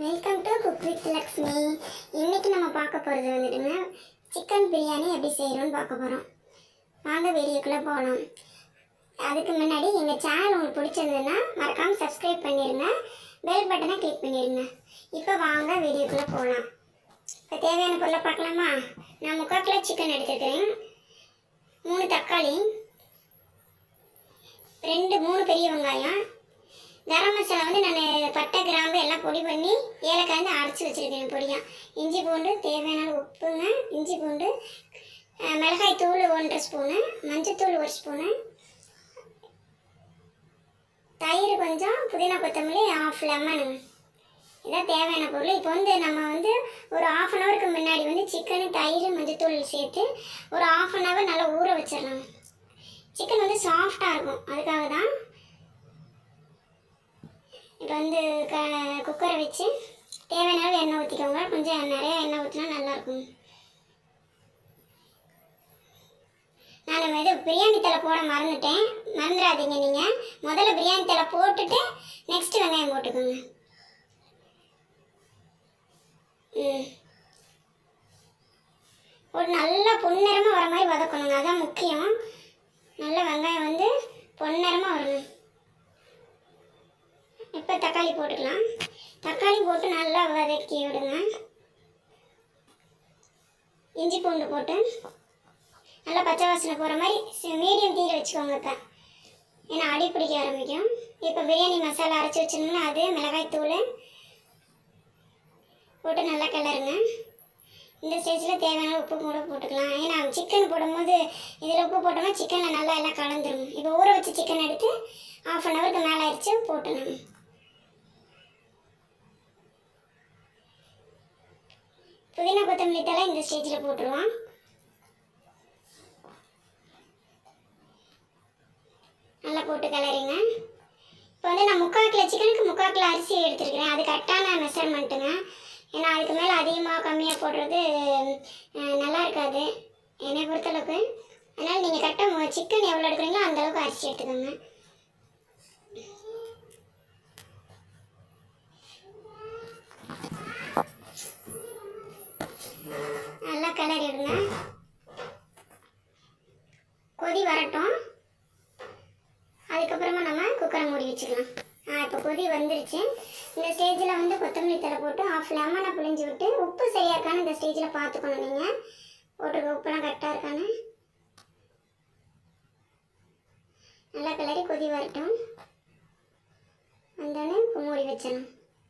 welcome to cook with Lakshmi இன்னைக்கு நம்ம பார்க்க போகிறது வந்துட்டுங்க சிக்கன் பிரியாணி எப்படி செய்கிறோன்னு பார்க்க போகிறோம் வாங்க வீடியோக்குள்ளே போகலாம் அதுக்கு முன்னாடி எங்கள் சேனல் உங்களுக்கு பிடிச்சிருந்ததுன்னா மறக்காமல் சப்ஸ்கிரைப் பண்ணிடுங்க பெல் பட்டனை கிளிக் பண்ணிடுங்க இப்போ வாங்க வீடியோக்குள்ளே போகலாம் இப்போ தேவையான பொருளை பார்க்கலாமா நான் முக்கால் கிலோ சிக்கன் எடுத்துருக்கிறேன் மூணு தக்காளி ரெண்டு மூணு பெரிய வெங்காயம் கரம் மசாலா வந்து நான் பட்டை கிராம்பு எல்லாம் பொடி பண்ணி ஏலக்காய் வந்து அரைச்சி வச்சுருக்கேன் பொடியாக இஞ்சி பூண்டு தேவையான அளவு உப்புங்க இஞ்சி பூண்டு அஹ், மிளகாய் தூள் ஒன்றரை ஸ்பூனு மஞ்சத்தூள் ஒரு ஸ்பூனு தயிர் கொஞ்சம் புதினா கொத்தமல்லி ஆஃப் லெமனுங்க இதான் தேவையான பொருள் இப்போ வந்து நம்ம வந்து ஒரு ஆஃப் அன் ஹவருக்கு முன்னாடி வந்து சிக்கனு தயிர் மஞ்சத்தூள் சேர்த்து ஒரு ஆஃப் அன் ஹவர் நல்லா ஊற வச்சிடலாம் சிக்கன் வந்து சாஃப்டாக இருக்கும் அதுக்காக தான் இப்போ வந்து க குக்கரை வச்சு தேவையான அளவு எண்ணெய் ஊற்றிக்கோங்க கொஞ்சம் நிறைய எண்ணெய் ஊற்றினா நல்லாயிருக்கும் நான் இது பிரியாணி தலை போட மறந்துட்டேன் மறந்துடாதீங்க நீங்கள் முதல்ல பிரியாணி தலை போட்டுட்டு நெக்ஸ்ட் வெங்காயம் போட்டுக்கோங்க ம் ஒரு நல்லா பொன்னிறமாக வர மாதிரி வதக்கணுங்க அதான் முக்கியம் நல்ல வெங்காயம் வந்து பொன்னிறமாக வரணும் இப்போ தக்காளி போட்டுக்கலாம் தக்காளி போட்டு நல்லா வதக்கி விடுங்க இஞ்சி பூண்டு போட்டு நல்லா பச்சை வாசனை போகிற மாதிரி மீடியம் தீயில் வச்சுக்கோங்க இப்போ ஏன்னா அடி பிடிக்க ஆரம்பிக்கும் இப்போ பிரியாணி மசாலா அரைச்சி வச்சிருந்தோம்னா அது மிளகாய் தூள் போட்டு நல்லா கிளறுங்க இந்த ஸ்டேஜில் தேவையான உப்பு கூட போட்டுக்கலாம் ஏன்னா சிக்கன் போடும்போது இதில் உப்பு போட்டோம்னா சிக்கனில் நல்லா எல்லாம் கலந்துரும் இப்போ ஊற வச்ச சிக்கன் எடுத்து ஆஃப் அன் ஹவருக்கு மேலே ஆயிடுச்சு போட்டுணும் புதினா கொத்தமல்லி தலை இந்த ஸ்டேஜில் போட்டுருவோம் நல்லா போட்டு கலரிங்க இப்போ வந்து நான் முக்கால் கிலோ சிக்கனுக்கு முக்கால் கிலோ அரிசி எடுத்துருக்கிறேன் அது கரெக்டான மெஷர்மெண்ட்டுங்க ஏன்னா அதுக்கு மேலே அதிகமாக கம்மியாக போடுறது அஹ், நல்லா இருக்காது என்னை பொறுத்தளவுக்கு அதனால் நீங்கள் கரெக்டாக சிக்கன் எவ்வளோ எடுக்கிறீங்களோ அந்த அளவுக்கு அரிசி எடுத்துக்கோங்க நல்லா கிளறி விடுங்க கொதி வரட்டும் அதுக்கப்புறமா நம்ம குக்கரை மூடி வச்சுக்கலாம் ஆ இப்போ கொதி வந்துருச்சு இந்த ஸ்டேஜில் வந்து கொத்தமல்லி தலை போட்டு ஆஃப் லெமனை புழிஞ்சு விட்டு உப்பு சரியா இருக்கான்னு இந்த ஸ்டேஜில் பார்த்துக்கணும் நீங்கள் போட்டிருக்க உப்புலாம் கரெக்டாக இருக்கான்னு நல்லா கிளறி கொதி வரட்டும் வந்தோடனே இப்போ மூடி வச்சிடணும்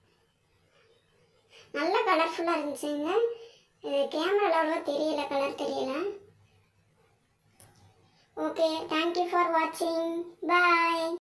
நல்லா கலர்ஃபுல்லாக இருந்துச்சுங்க இது கேமராவில் அவ்வளோவா தெரியல கலர் தெரியல ஓகே தேங்க்யூ ஃபார் வாட்சிங் பாய்